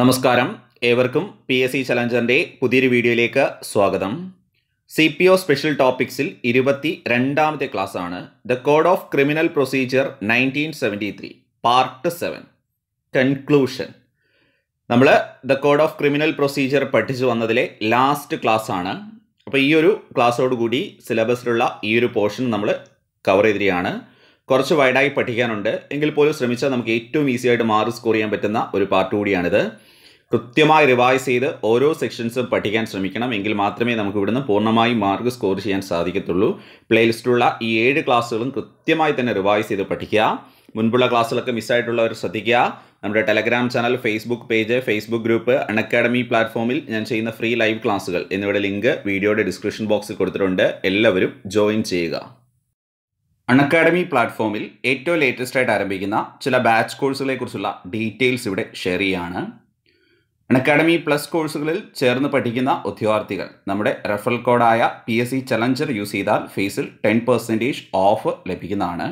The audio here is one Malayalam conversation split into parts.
നമസ്കാരം ഏവർക്കും പി എസ് സി ചലഞ്ചറിൻ്റെ പുതിയൊരു വീഡിയോയിലേക്ക് സ്വാഗതം സി പി ഒ സ്പെഷ്യൽ ടോപ്പിക്സിൽ ഇരുപത്തി രണ്ടാമത്തെ ക്ലാസ്സാണ് the code of criminal procedure nineteen seventy three part seven conclusion നമ്മൾ the code of criminal procedure പഠിച്ചു വന്നതിലെ ലാസ്റ്റ് ക്ലാസ് ആണ് അപ്പോൾ ഈ ഒരു ക്ലാസ്സോടുകൂടി സിലബസിലുള്ള ഈ ഒരു പോർഷൻ നമ്മൾ കവർ ചെയ്തിരിക്കുകയാണ് കുറച്ച് വൈഡായി പഠിക്കാനുണ്ട് എങ്കിൽ പോലും ശ്രമിച്ചാൽ നമുക്ക് ഏറ്റവും ഈസി ആയിട്ട് മാർക്ക് സ്കോർ ചെയ്യാൻ പറ്റുന്ന ഒരു പാർട്ട് കൂടിയാണിത് കൃത്യമായി റിവൈസ് ചെയ്ത് ഓരോ സെക്ഷൻസും പഠിക്കാൻ ശ്രമിക്കണം എങ്കിൽ മാത്രമേ നമുക്ക് ഇവിടുന്ന് പൂർണ്ണമായി മാർക്ക് സ്കോർ ചെയ്യാൻ സാധിക്കത്തുള്ളൂ പ്ലേലിസ്റ്റിലുള്ള ഈ ഏഴ് ക്ലാസ്സുകളും കൃത്യമായി തന്നെ റിവൈസ് ചെയ്ത് പഠിക്കുക മുൻപുള്ള ക്ലാസ്സുകളൊക്കെ മിസ്സായിട്ടുള്ളവർ ശ്രദ്ധിക്കുക നമ്മുടെ Telegram channel Facebook page Facebook group Unacademy പ്ലാറ്റ്ഫോമിൽ ഞാൻ ചെയ്യുന്ന ഫ്രീ ലൈവ് ക്ലാസ്സുകൾ എന്നിവയുടെ ലിങ്ക് വീഡിയോയുടെ ഡിസ്ക്രിപ്ഷൻ ബോക്സിൽ കൊടുത്തിട്ടുണ്ട് എല്ലാവരും ജോയിൻ ചെയ്യുക അൺഅക്കാഡമി പ്ലാറ്റ്ഫോമിൽ ഏറ്റവും ലേറ്റസ്റ്റ് ആയിട്ട് ആരംഭിക്കുന്ന ചില ബാച്ച് കോഴ്സുകളെ കുറിച്ചുള്ള ഡീറ്റെയിൽസ് ഇവിടെ ഷെയർ ചെയ്യുകയാണ് അൺഅക്കാഡമി പ്ലസ് കോഴ്സുകളിൽ ചേർന്ന് പഠിക്കുന്ന ഉദ്യോഗാർത്ഥികൾ നമ്മുടെ റെഫറൽ കോഡായ P S C challenger use ചെയ്താൽ ഫീസിൽ ടെൻ പെർസെൻറ്റേജ് ഓഫ് ലഭിക്കുന്നതാണ്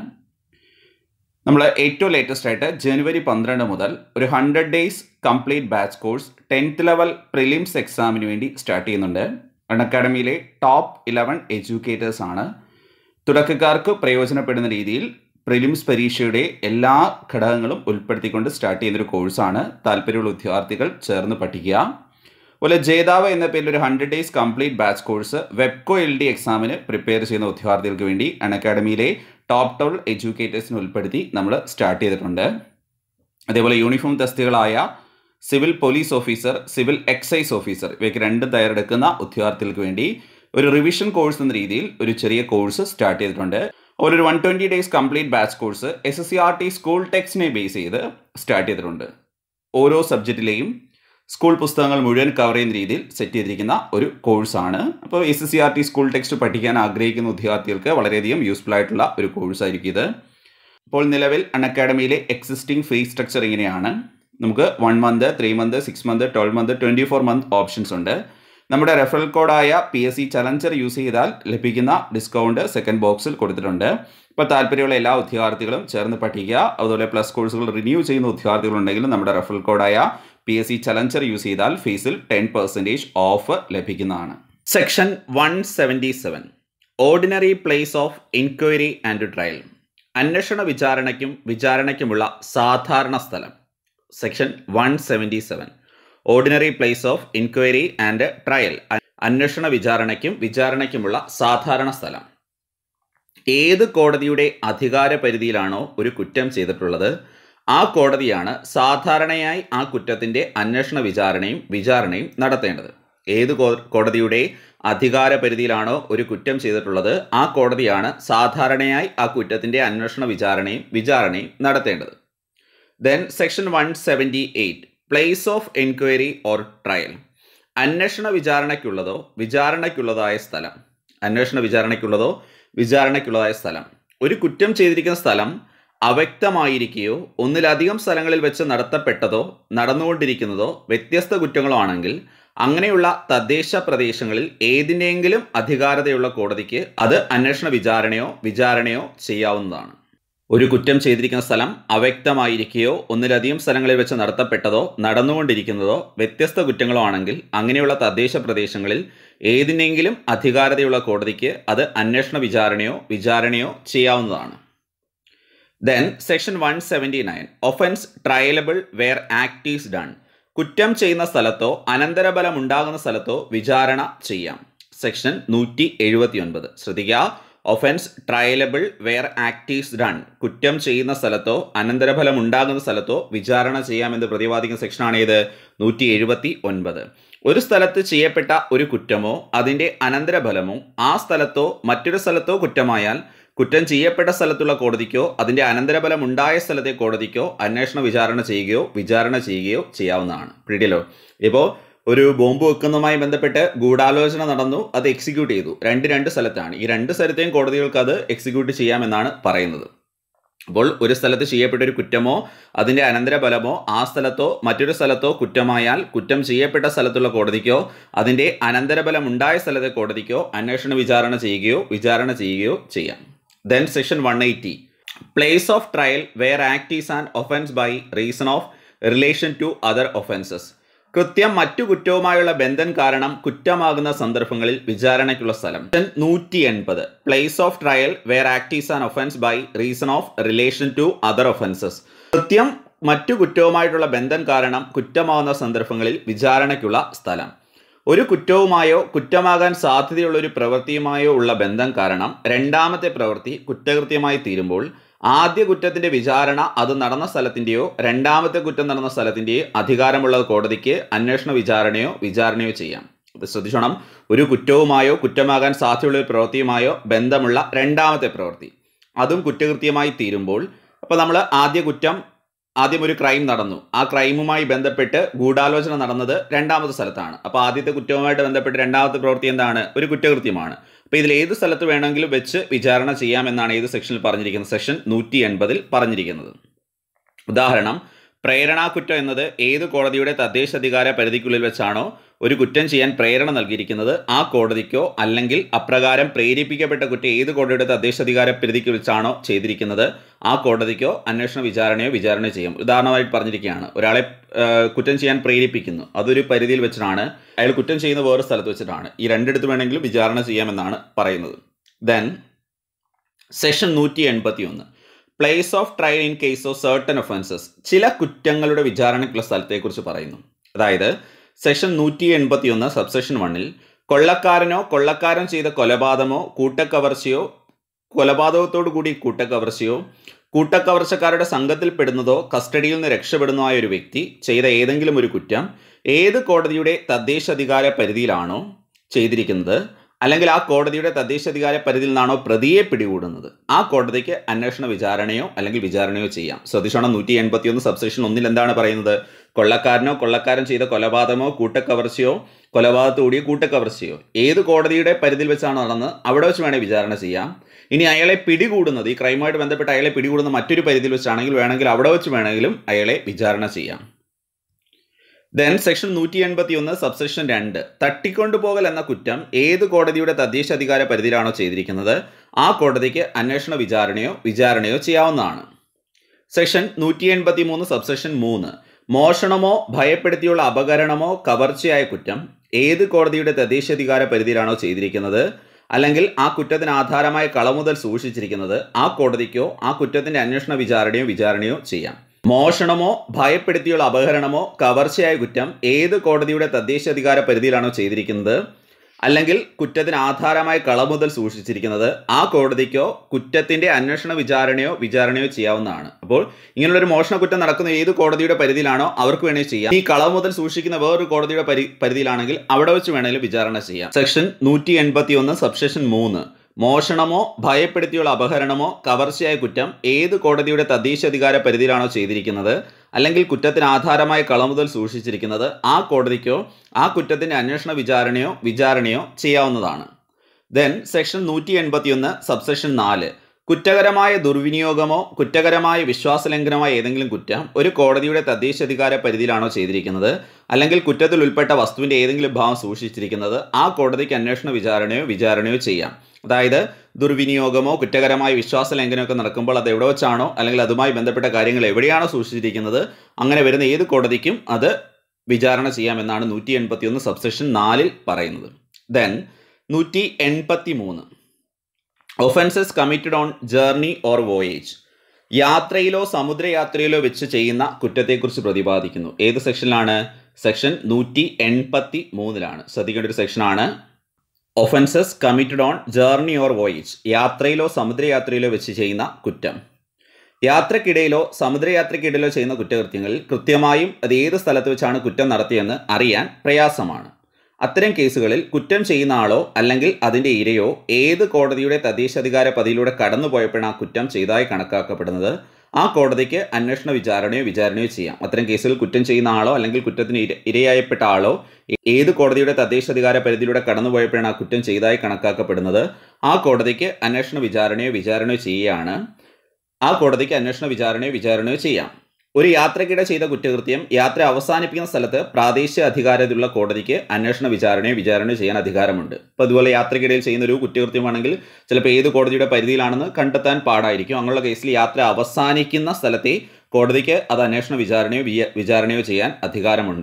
നമ്മൾ ഏറ്റവും ലേറ്റസ്റ്റ് ആയിട്ട് ജനുവരി പന്ത്രണ്ട് മുതൽ ഒരു hundred days complete batch course tenth level prelims എക്സാമിന് വേണ്ടി സ്റ്റാർട്ട് ചെയ്യുന്നുണ്ട് അൺഅക്കാഡമിയിലെ ടോപ്പ് ഇലവൻ എഡ്യൂക്കേറ്റേഴ്സ് ആണ് തുടക്കക്കാർക്ക് പ്രയോജനപ്പെടുന്ന രീതിയിൽ പ്രിലിംസ് പരീക്ഷയുടെ എല്ലാ ഘടകങ്ങളും ഉൾപ്പെടുത്തിക്കൊണ്ട് സ്റ്റാർട്ട് ചെയ്യുന്നൊരു കോഴ്സാണ് താല്പര്യമുള്ള ഉദ്യോഗാർത്ഥികൾ ചേർന്ന് പഠിക്കുക അതുപോലെ ജേതാവ് എന്ന പേരിൽ ഒരു hundred days complete batch course വെബ്കോ എൽ ഡി എക്സാമിന് പ്രിപ്പയർ ചെയ്യുന്ന ഉദ്യോഗാർത്ഥികൾക്ക് വേണ്ടി അൺ അക്കാഡമിയിലെ ടോപ്പ് ടോൾ എഡ്യൂക്കേറ്റേഴ്സിനെ ഉൾപ്പെടുത്തി നമ്മൾ സ്റ്റാർട്ട് ചെയ്തിട്ടുണ്ട് അതേപോലെ യൂണിഫോം തസ്തികളായ civil police officer civil excise officer ഇവയ്ക്ക് രണ്ടും തയ്യാറെടുക്കുന്ന ഉദ്യോഗാർത്ഥികൾക്ക് വേണ്ടി ഒരു റിവിഷൻ കോഴ്സ് എന്ന രീതിയിൽ ഒരു ചെറിയ കോഴ്സ് സ്റ്റാർട്ട് ചെയ്തിട്ടുണ്ട് ഒരു one twenty days complete batch course S S C R T school ടെക്സ്റ്റിനെ ബേസ് ചെയ്ത് സ്റ്റാർട്ട് ചെയ്തിട്ടുണ്ട് ഓരോ സബ്ജക്റ്റിലെയും സ്കൂൾ പുസ്തകങ്ങൾ മുഴുവൻ കവർ ചെയ്യുന്ന രീതിയിൽ സെറ്റ് ചെയ്തിരിക്കുന്ന ഒരു കോഴ്സാണ് അപ്പോൾ S S C R T school text പഠിക്കാൻ ആഗ്രഹിക്കുന്ന ഉദ്യോഗാർത്ഥികൾക്ക് വളരെയധികം യൂസ്ഫുൾ ആയിട്ടുള്ള ഒരു കോഴ്സായിരിക്കും ഇത് ഇപ്പോൾ നിലവിൽ അൺ അക്കാഡമിയിലെ എക്സിസ്റ്റിംഗ് ഫീ സ്ട്രക്ചർ ഇങ്ങനെയാണ് നമുക്ക് one month three month six month twelve month twenty four month options ഉണ്ട് നമ്മുടെ റെഫറൽ കോഡായ P S C challenger use ചെയ്താൽ ലഭിക്കുന്ന ഡിസ്കൗണ്ട് സെക്കൻഡ് ബോക്സിൽ കൊടുത്തിട്ടുണ്ട് ഇപ്പോൾ താല്പര്യമുള്ള എല്ലാ ഉദ്യോഗാർത്ഥികളും ചേർന്ന് പഠിക്കുക അതുപോലെ പ്ലസ് കോഴ്സുകൾ റിന്യൂ ചെയ്യുന്ന ഉദ്യോഗാർത്ഥികളുണ്ടെങ്കിലും നമ്മുടെ റെഫറൽ കോഡായ P S C challenger use ചെയ്താൽ ഫീസിൽ ടെൻ പെർസെൻറ്റേജ് ഓഫ് ലഭിക്കുന്നതാണ് section one seventy seven ordinary place of inquiry and trial അന്വേഷണ വിചാരണയ്ക്കും വിചാരണയ്ക്കുമുള്ള സാധാരണ സ്ഥലം section one seventy seven ordinary place of inquiry and trial അന്വേഷണ വിചാരണയ്ക്കും വിചാരണയ്ക്കുമുള്ള സാധാരണ സ്ഥലം ഏത് കോടതിയുടെ അധികാര പരിധിയിലാണോ ഒരു കുറ്റം ചെയ്തിട്ടുള്ളത് ആ കോടതിയാണ് സാധാരണയായി ആ കുറ്റത്തിൻ്റെ അന്വേഷണ വിചാരണയും വിചാരണയും നടത്തേണ്ടത് ഏത് കോടതിയുടെ അധികാര പരിധിയിലാണോ ഒരു കുറ്റം ചെയ്തിട്ടുള്ളത് ആ കോടതിയാണ് സാധാരണയായി ആ കുറ്റത്തിൻ്റെ അന്വേഷണ വിചാരണയും വിചാരണയും നടത്തേണ്ടത് then section one seventy eight place of enquiry or trial അന്വേഷണ വിചാരണയ്ക്കുള്ളതോ വിചാരണയ്ക്കുള്ളതായ സ്ഥലം അന്വേഷണ വിചാരണയ്ക്കുള്ളതോ വിചാരണയ്ക്കുള്ളതായ സ്ഥലം ഒരു കുറ്റം ചെയ്തിരിക്കുന്ന സ്ഥലം അവ്യക്തമായിരിക്കുകയോ ഒന്നിലധികം സ്ഥലങ്ങളിൽ വെച്ച് നടത്തപ്പെട്ടതോ നടന്നുകൊണ്ടിരിക്കുന്നതോ വ്യത്യസ്ത കുറ്റങ്ങളോ ആണെങ്കിൽ അങ്ങനെയുള്ള തദ്ദേശ പ്രദേശങ്ങളിൽ ഏതിനെങ്കിലും അധികാരതയുള്ള കോടതിക്ക് അത് അന്വേഷണ വിചാരണയോ വിചാരണയോ ചെയ്യാവുന്നതാണ് ഒരു കുറ്റം ചെയ്തിരിക്കുന്ന സ്ഥലം അവ്യക്തമായിരിക്കുകയോ ഒന്നിലധികം സ്ഥലങ്ങളിൽ വെച്ച് നടത്തപ്പെട്ടതോ നടന്നുകൊണ്ടിരിക്കുന്നതോ വ്യത്യസ്ത കുറ്റങ്ങളോ ആണെങ്കിൽ അങ്ങനെയുള്ള തദ്ദേശ പ്രദേശങ്ങളിൽ ഏതിനെങ്കിലും അധികാരതയുള്ള കോടതിക്ക് അത് അന്വേഷണ വിചാരണയോ വിചാരണയോ ചെയ്യാവുന്നതാണ് then section one seventy nine offence triable where act is done കുറ്റം ചെയ്യുന്ന സ്ഥലത്തോ അനന്തരഫലം ഉണ്ടാകുന്ന സ്ഥലത്തോ വിചാരണ ചെയ്യാം സെക്ഷൻ നൂറ്റി എഴുപത്തി ഒൻപത് ശ്രദ്ധിക്കുക offence triable where act is done കുറ്റം ചെയ്യുന്ന സ്ഥലത്തോ അനന്തരഫലം ഉണ്ടാകുന്ന സ്ഥലത്തോ വിചാരണ ചെയ്യാമെന്ന് പ്രതിപാദിക്കുന്ന സെക്ഷനാണ് ഏത് നൂറ്റി എഴുപത്തി ഒൻപത് ഒരു സ്ഥലത്ത് ചെയ്യപ്പെട്ട ഒരു കുറ്റമോ അതിൻ്റെ അനന്തരഫലമോ ആ സ്ഥലത്തോ മറ്റൊരു സ്ഥലത്തോ കുറ്റമായാൽ കുറ്റം ചെയ്യപ്പെട്ട സ്ഥലത്തുള്ള കോടതിക്കോ അതിൻ്റെ അനന്തരഫലം ഉണ്ടായ സ്ഥലത്തെ കോടതിക്കോ അന്വേഷണ വിചാരണ ചെയ്യുകയോ വിചാരണ ചെയ്യുകയോ ചെയ്യാവുന്നതാണ് പിടിയല്ലോ ഇപ്പോൾ ഒരു ബോംബ് വെക്കുന്നതുമായി ബന്ധപ്പെട്ട് ഗൂഢാലോചന നടന്നു അത് എക്സിക്യൂട്ട് ചെയ്തു രണ്ട് രണ്ട് സ്ഥലത്താണ് ഈ രണ്ട് സ്ഥലത്തെയും കോടതികൾക്ക് അത് എക്സിക്യൂട്ട് ചെയ്യാമെന്നാണ് പറയുന്നത് അപ്പോൾ ഒരു സ്ഥലത്ത് ചെയ്യപ്പെട്ട ഒരു കുറ്റമോ അതിൻ്റെ അനന്തരഫലമോ ആ സ്ഥലത്തോ മറ്റൊരു സ്ഥലത്തോ കുറ്റമായാൽ കുറ്റം ചെയ്യപ്പെട്ട സ്ഥലത്തുള്ള കോടതിക്കോ അതിൻ്റെ അനന്തരഫലം ഉണ്ടായ സ്ഥലത്തെ കോടതിക്കോ അന്വേഷണ വിചാരണ ചെയ്യുകയോ വിചാരണ ചെയ്യുകയോ ചെയ്യാം then section one eighty place of trial where act is an offence by reason of relation to other offences കൃത്യം മറ്റു കുറ്റവുമായുള്ള ബന്ധം കാരണം കുറ്റമാകുന്ന സന്ദർഭങ്ങളിൽ വിചാരണയ്ക്കുള്ള സ്ഥലം നൂറ്റി എൺപത് place of trial where act is an offence by reason of relation to other offences കൃത്യം മറ്റു കുറ്റവുമായിട്ടുള്ള ബന്ധം കാരണം കുറ്റമാകുന്ന സന്ദർഭങ്ങളിൽ വിചാരണയ്ക്കുള്ള സ്ഥലം ഒരു കുറ്റവുമായോ കുറ്റമാകാൻ സാധ്യതയുള്ള ഒരു പ്രവൃത്തിയുമായോ ഉള്ള ബന്ധം കാരണം രണ്ടാമത്തെ പ്രവൃത്തി കുറ്റകൃത്യമായി തീരുമ്പോൾ ആദ്യ കുറ്റത്തിന്റെ വിചാരണ അത് നടന്ന സ്ഥലത്തിന്റെയോ രണ്ടാമത്തെ കുറ്റം നടന്ന സ്ഥലത്തിന്റെയോ അധികാരമുള്ള കോടതിക്ക് അന്വേഷണ വിചാരണയോ വിചാരണയോ ചെയ്യാം ഇത് ശ്രദ്ധിച്ചോണം ഒരു കുറ്റവുമായോ കുറ്റമാകാൻ സാധ്യതയുള്ള ഒരു പ്രവൃത്തിയുമായോ ബന്ധമുള്ള രണ്ടാമത്തെ പ്രവൃത്തി അതും കുറ്റകൃത്യമായി തീരുമ്പോൾ അപ്പോൾ നമ്മൾ ആദ്യ കുറ്റം ആദ്യം ഒരു ക്രൈം നടന്നു ആ ക്രൈമുമായി ബന്ധപ്പെട്ട് ഗൂഢാലോചന നടന്നത് രണ്ടാമത്തെ സ്ഥലത്താണ് അപ്പോൾ ആദ്യത്തെ കുറ്റവുമായിട്ട് ബന്ധപ്പെട്ട് രണ്ടാമത്തെ പ്രവൃത്തി എന്താണ് ഒരു കുറ്റകൃത്യമാണ് അപ്പോൾ ഇതിൽ ഏത് സ്ഥലത്ത് വേണമെങ്കിലും വെച്ച് വിചാരണ ചെയ്യാമെന്നാണ് ഏത് സെക്ഷനിൽ പറഞ്ഞിരിക്കുന്നത് സെക്ഷൻ നൂറ്റി എൺപതിൽ പറഞ്ഞിരിക്കുന്നത് ഉദാഹരണം പ്രേരണാകുറ്റം എന്നത് ഏത് കോടതിയുടെ തദ്ദേശാധികാര പരിധിക്കുള്ളിൽ വെച്ചാണോ ഒരു കുറ്റം ചെയ്യാൻ പ്രേരണ നൽകിയിരിക്കുന്നത് ആ കോടതിക്കോ അല്ലെങ്കിൽ അപ്രകാരം പ്രേരിപ്പിക്കപ്പെട്ട കുറ്റം ഏത് കോടതിയുടെ തദ്ദേശാധികാര പരിധിക്ക് വെച്ചാണോ ചെയ്തിരിക്കുന്നത് ആ കോടതിക്കോ അന്വേഷണ വിചാരണയോ വിചാരണ ചെയ്യും ഉദാഹരണമായിട്ട് പറഞ്ഞിരിക്കുകയാണ് ഒരാളെ ആ, കുറ്റം ചെയ്യാൻ പ്രേരിപ്പിക്കുന്നു അതൊരു പരിധിയിൽ വെച്ചിട്ടാണ് അയാൾ കുറ്റം ചെയ്യുന്ന വേറെ സ്ഥലത്ത് വെച്ചിട്ടാണ് ഈ രണ്ടിടത്ത് വേണമെങ്കിലും വിചാരണ ചെയ്യാമെന്നാണ് പറയുന്നത് ദെൻ സെഷൻ നൂറ്റി എൺപത്തി ഒന്ന് place of trial in case of certain offences ചില കുറ്റങ്ങളുടെ വിചാരണയ്ക്കുള്ള സ്ഥലത്തെക്കുറിച്ച് പറയുന്നു അതായത് സെഷൻ നൂറ്റി എൺപത്തി ഒന്ന് സബ്സെഷൻ വണ്ണിൽ കൊള്ളക്കാരനോ കൊള്ളക്കാരൻ ചെയ്ത കൊലപാതകമോ കൂട്ടക്കവർച്ചയോ കൊലപാതകത്തോടു കൂടി കൂട്ടക്കവർച്ചയോ കൂട്ടക്കവർച്ചക്കാരുടെ സംഘത്തിൽപ്പെടുന്നതോ കസ്റ്റഡിയിൽ നിന്ന് രക്ഷപ്പെടുന്നതായ ഒരു വ്യക്തി ചെയ്ത ഏതെങ്കിലും ഒരു കുറ്റം ഏത് കോടതിയുടെ തദ്ദേശാധികാര പരിധിയിലാണോ ചെയ്തിരിക്കുന്നത് അല്ലെങ്കിൽ ആ കോടതിയുടെ തദ്ദേശാധികാര പരിധിയിൽ നിന്നാണോ പ്രതിയെ പിടികൂടുന്നത് ആ കോടതിക്ക് അന്വേഷണ വിചാരണയോ അല്ലെങ്കിൽ വിചാരണയോ ചെയ്യാം ശ്രദ്ധിച്ചോണം നൂറ്റി എൺപത്തി ഒന്ന് സബ്സെക്ഷൻ ഒന്നിൽ എന്താണ് പറയുന്നത് കൊള്ളക്കാരനോ കൊള്ളക്കാരൻ ചെയ്ത കൊലപാതകമോ കൂട്ടക്കവർച്ചയോ കൊലപാതകത്തോടിയോ കൂട്ടക്കവർച്ചയോ ഏത് കോടതിയുടെ പരിധിയിൽ വെച്ചാണ് നടന്നത് അവിടെ വെച്ച് വേണേൽ വിചാരണ ചെയ്യാം ഇനി അയാളെ പിടികൂടുന്നത് ഈ ക്രൈമുമായിട്ട് ബന്ധപ്പെട്ട് അയാളെ പിടികൂടുന്ന മറ്റൊരു പരിധിയിൽ വെച്ചാണെങ്കിൽ വേണമെങ്കിൽ അവിടെ വെച്ച് വേണമെങ്കിലും അയാളെ വിചാരണ ചെയ്യാം ദെൻ സെക്ഷൻ നൂറ്റി എൺപത്തി ഒന്ന് സബ്സെക്ഷൻ രണ്ട് തട്ടിക്കൊണ്ടുപോകൽ എന്ന കുറ്റം ഏത് കോടതിയുടെ തദ്ദേശാധികാര പരിധിയിലാണോ ചെയ്തിരിക്കുന്നത് ആ കോടതിക്ക് അന്വേഷണ വിചാരണയോ വിചാരണയോ ചെയ്യാവുന്നതാണ് സെക്ഷൻ നൂറ്റി എൺപത്തി മൂന്ന് സബ്സെക്ഷൻ മൂന്ന് മോഷണമോ ഭയപ്പെടുത്തിയുള്ള അപകരണമോ കവർച്ചയായ കുറ്റം ഏത് കോടതിയുടെ തദ്ദേശാധികാര പരിധിയിലാണോ ചെയ്തിരിക്കുന്നത് അല്ലെങ്കിൽ ആ കുറ്റത്തിന് ആധാരമായ കളമുതൽ സൂക്ഷിച്ചിരിക്കുന്നത് ആ കോടതിക്കോ ആ കുറ്റത്തിന്റെ അന്വേഷണ വിചാരണയോ വിചാരണയോ ചെയ്യാം മോഷണമോ ഭയപ്പെടുത്തിയുള്ള അപഹരണമോ കവർച്ചയായ കുറ്റം ഏത് കോടതിയുടെ തദ്ദേശാധികാര പരിധിയിലാണോ ചെയ്തിരിക്കുന്നത് അല്ലെങ്കിൽ കുറ്റത്തിന് ആധാരമായ കളമുതൽ സൂക്ഷിച്ചിരിക്കുന്നത് ആ കോടതിക്കോ കുറ്റത്തിന്റെ അന്വേഷണ വിചാരണയോ വിചാരണയോ ചെയ്യാവുന്നതാണ് അപ്പോൾ ഇങ്ങനെയുള്ള ഒരു മോഷണ കുറ്റം നടക്കുന്ന ഏത് കോടതിയുടെ പരിധിയിലാണോ അവർക്ക് വേണമെങ്കിൽ ചെയ്യാം ഈ കളവ് മുതൽ സൂക്ഷിക്കുന്ന വേറൊരു കോടതിയുടെ പരി പരിധിയിലാണെങ്കിൽ അവിടെ വെച്ച് വേണമെങ്കിലും വിചാരണ ചെയ്യാം സെക്ഷൻ നൂറ്റി എൺപത്തി ഒന്ന് സബ്സെഷൻ മൂന്ന് മോഷണമോ ഭയപ്പെടുത്തിയുള്ള അപഹരണമോ കവർച്ചയായ കുറ്റം ഏത് കോടതിയുടെ തദ്ദേശാധികാര പരിധിയിലാണോ ചെയ്തിരിക്കുന്നത് അല്ലെങ്കിൽ കുറ്റത്തിന് ആധാരമായ കളമുതൽ സൂക്ഷിച്ചിരിക്കുന്നത് ആ കോടതിക്കോ ആ കുറ്റത്തിന്റെ അന്വേഷണ വിചാരണയോ വിചാരണയോ ചെയ്യാവുന്നതാണ് ദെൻ സെക്ഷൻ നൂറ്റി എൺപത്തിയൊന്ന് സബ്സെഷൻ നാല് കുറ്റകരമായ ദുർവിനിയോഗമോ കുറ്റകരമായ വിശ്വാസലംഘനമായ ഏതെങ്കിലും കുറ്റം ഒരു കോടതിയുടെ തദ്ദേശാധികാര പരിധിയിലാണോ ചെയ്തിരിക്കുന്നത് അല്ലെങ്കിൽ കുറ്റത്തിൽ ഉൾപ്പെട്ട വസ്തുവിൻ്റെ ഏതെങ്കിലും ഭാഗം സൂക്ഷിച്ചിരിക്കുന്നത് ആ കോടതിക്ക് അന്വേഷണ വിചാരണയോ വിചാരണയോ ചെയ്യാം അതായത് ദുർവിനിയോഗമോ കുറ്റകരമായ വിശ്വാസലംഘനമോ ഒക്കെ നടക്കുമ്പോൾ അത് എവിടെ വെച്ചാണോ അല്ലെങ്കിൽ അതുമായി ബന്ധപ്പെട്ട കാര്യങ്ങൾ എവിടെയാണോ സൂക്ഷിച്ചിരിക്കുന്നത് അങ്ങനെ വരുന്ന ഏത് കോടതിക്കും അത് വിചാരണ ചെയ്യാമെന്നാണ് നൂറ്റി എൺപത്തി ഒന്ന് സബ്സെഷൻ നാലിൽ പറയുന്നത് ദെൻ നൂറ്റി എൺപത്തി മൂന്ന് offences committed on journey or voyage യാത്രയിലോ സമുദ്രയാത്രയിലോ വെച്ച് ചെയ്യുന്ന കുറ്റത്തെക്കുറിച്ച് പ്രതിപാദിക്കുന്നു ഏത് സെക്ഷനിലാണ് സെക്ഷൻ നൂറ്റി എൺപത്തി മൂന്നിലാണ് ശ്രദ്ധിക്കേണ്ട ഒരു സെക്ഷനാണ് offences committed on journey or voyage യാത്രയിലോ സമുദ്രയാത്രയിലോ വെച്ച് ചെയ്യുന്ന കുറ്റം യാത്രക്കിടയിലോ സമുദ്രയാത്രക്കിടയിലോ ചെയ്യുന്ന കുറ്റകൃത്യങ്ങളിൽ കൃത്യമായും അത് ഏത് സ്ഥലത്ത് വെച്ചാണ് കുറ്റം നടത്തിയെന്ന് അറിയാൻ പ്രയാസമാണ് അത്തരം കേസുകളിൽ കുറ്റം ചെയ്യുന്ന ആളോ അല്ലെങ്കിൽ അതിൻ്റെ ഇരയോ ഏത് കോടതിയുടെ തദ്ദേശാധികാര പതിയിലൂടെ കടന്നുപോയപ്പോഴാണ് ആ കുറ്റം ചെയ്തതായി കണക്കാക്കപ്പെടുന്നത് ആ കോടതിക്ക് അന്വേഷണ വിചാരണയോ വിചാരണയോ ചെയ്യാം അത്തരം കേസുകളിൽ കുറ്റം ചെയ്യുന്ന ആളോ അല്ലെങ്കിൽ കുറ്റത്തിന് ഇര ഇരയായപ്പെട്ട ആളോ ഏത് കോടതിയുടെ തദ്ദേശാധികാര പരിധിയിലൂടെ കടന്നുപോയപ്പോഴാണ് ആ കുറ്റം ചെയ്തതായി കണക്കാക്കപ്പെടുന്നത് ആ കോടതിക്ക് അന്വേഷണ വിചാരണയോ വിചാരണയോ ചെയ്യുകയാണ് ആ കോടതിക്ക് അന്വേഷണ വിചാരണയോ വിചാരണയോ ചെയ്യാം ഒരു യാത്രക്കിടെ ചെയ്ത കുറ്റകൃത്യം യാത്ര അവസാനിപ്പിക്കുന്ന സ്ഥലത്ത് പ്രാദേശിക അധികാരത്തിലുള്ള കോടതിക്ക് അന്വേഷണ വിചാരണയോ വിചാരണയോ ചെയ്യാൻ അധികാരമുണ്ട് അപ്പോൾ അതുപോലെ യാത്രക്കിടയിൽ ചെയ്യുന്ന ഒരു കുറ്റകൃത്യമാണെങ്കിൽ ചിലപ്പോൾ ഏത് കോടതിയുടെ പരിധിയിലാണെന്ന് കണ്ടെത്താൻ പാടായിരിക്കും അങ്ങനെയുള്ള കേസിൽ യാത്ര അവസാനിക്കുന്ന സ്ഥലത്തെ കോടതിക്ക് അത് അന്വേഷണ വിചാരണയോ വിചാരണയോ ചെയ്യാൻ അധികാരമുണ്ട്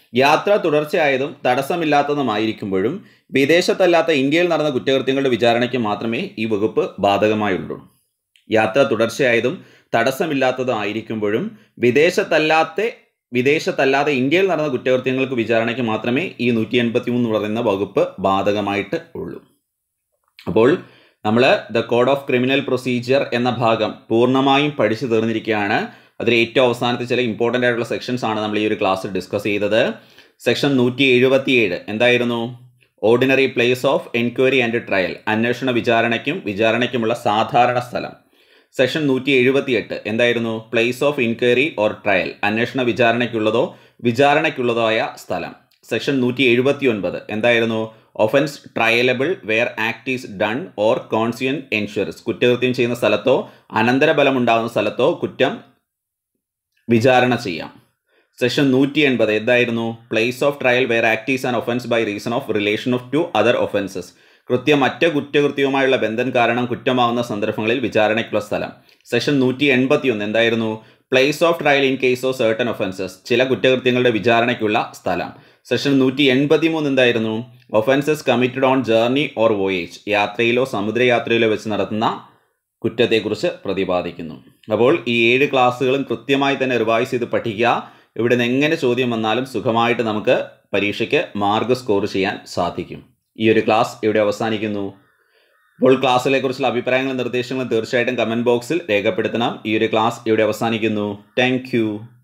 യാത്ര തുടർച്ചയായതും തടസ്സമില്ലാത്തതുമായിരിക്കുമ്പോഴും വിദേശത്തല്ലാത്ത ഇന്ത്യയിൽ നടന്ന കുറ്റകൃത്യങ്ങളുടെ വിചാരണയ്ക്ക് മാത്രമേ ഈ വകുപ്പ് ബാധകമായുള്ളൂ യാത്ര തുടർച്ചയായതും തടസ്സമില്ലാത്തതുമായിരിക്കുമ്പോഴും വിദേശത്തല്ലാത്ത വിദേശത്തല്ലാതെ ഇന്ത്യയിൽ നടന്ന കുറ്റകൃത്യങ്ങൾക്ക് വിചാരണയ്ക്ക് മാത്രമേ ഈ നൂറ്റി എൺപത്തി മൂന്ന് പറയുന്ന വകുപ്പ് ബാധകമായിട്ട് ഉള്ളൂ അപ്പോൾ നമ്മൾ the code of criminal procedure എന്ന ഭാഗം പൂർണ്ണമായും പഠിച്ചു തീർന്നിരിക്കുകയാണ് അതിൽ ഏറ്റവും അവസാനത്തെ ചില ഇമ്പോർട്ടൻ്റ് ആയിട്ടുള്ള സെക്ഷൻസ് ആണ് നമ്മൾ ഈ ഒരു ക്ലാസ്സിൽ ഡിസ്കസ് ചെയ്തത് സെക്ഷൻ നൂറ്റി എഴുപത്തിയേഴ് എന്തായിരുന്നു ordinary place of enquiry and trial അന്വേഷണ വിചാരണയ്ക്കും വിചാരണയ്ക്കുമുള്ള സാധാരണ സ്ഥലം സെക്ഷൻ നൂറ്റി എഴുപത്തിയെട്ട് എന്തായിരുന്നു place of inquiry or trial അന്വേഷണ വിചാരണയ്ക്കുള്ളതോ വിചാരണയ്ക്കുള്ളതോ ആയ സ്ഥലം സെക്ഷൻ നൂറ്റി എഴുപത്തി ഒൻപത് എന്തായിരുന്നു offence triable where act is done or consequence എൻഷുറൻസ് കുറ്റകൃത്യം ചെയ്യുന്ന സ്ഥലത്തോ അനന്തരഫലം ഉണ്ടാകുന്ന സ്ഥലത്തോ കുറ്റം വിചാരണ ചെയ്യാം സെഷൻ നൂറ്റി എൺപത് എന്തായിരുന്നു place of trial where act is an offence by reason of relation of to other offences കൃത്യം മറ്റ് കുറ്റകൃത്യവുമായുള്ള ബന്ധം കാരണം കുറ്റമാവുന്ന സന്ദർഭങ്ങളിൽ വിചാരണയ്ക്കുള്ള സ്ഥലം സെഷൻ നൂറ്റി എൺപത്തി ഒന്ന് എന്തായിരുന്നു place of trial in case of certain offences ചില കുറ്റകൃത്യങ്ങളുടെ വിചാരണയ്ക്കുള്ള സ്ഥലം സെഷൻ നൂറ്റി എൺപത്തി മൂന്ന് എന്തായിരുന്നു offences committed on journey or voyage യാത്രയിലോ സമുദ്രയാത്രയിലോ വെച്ച് നടത്തുന്ന കുറ്റത്തെക്കുറിച്ച് പ്രതിപാദിക്കുന്നു അപ്പോൾ ഈ ഏഴ് ക്ലാസ്സുകളും കൃത്യമായി തന്നെ റിവൈസ് ചെയ്ത് പഠിക്കുക ഇവിടെ നിന്ന് എങ്ങനെ ചോദ്യം വന്നാലും സുഖമായിട്ട് നമുക്ക് പരീക്ഷയ്ക്ക് മാർക്ക് സ്കോർ ചെയ്യാൻ സാധിക്കും ഈ ഒരു ക്ലാസ് ഇവിടെ അവസാനിക്കുന്നു അപ്പോൾ ക്ലാസ്സിലെ കുറിച്ചുള്ള അഭിപ്രായങ്ങളും നിർദ്ദേശങ്ങളും തീർച്ചയായിട്ടും കമൻറ്റ് ബോക്സിൽ രേഖപ്പെടുത്തണം ഈ ഒരു ക്ലാസ് ഇവിടെ അവസാനിക്കുന്നു താങ്ക്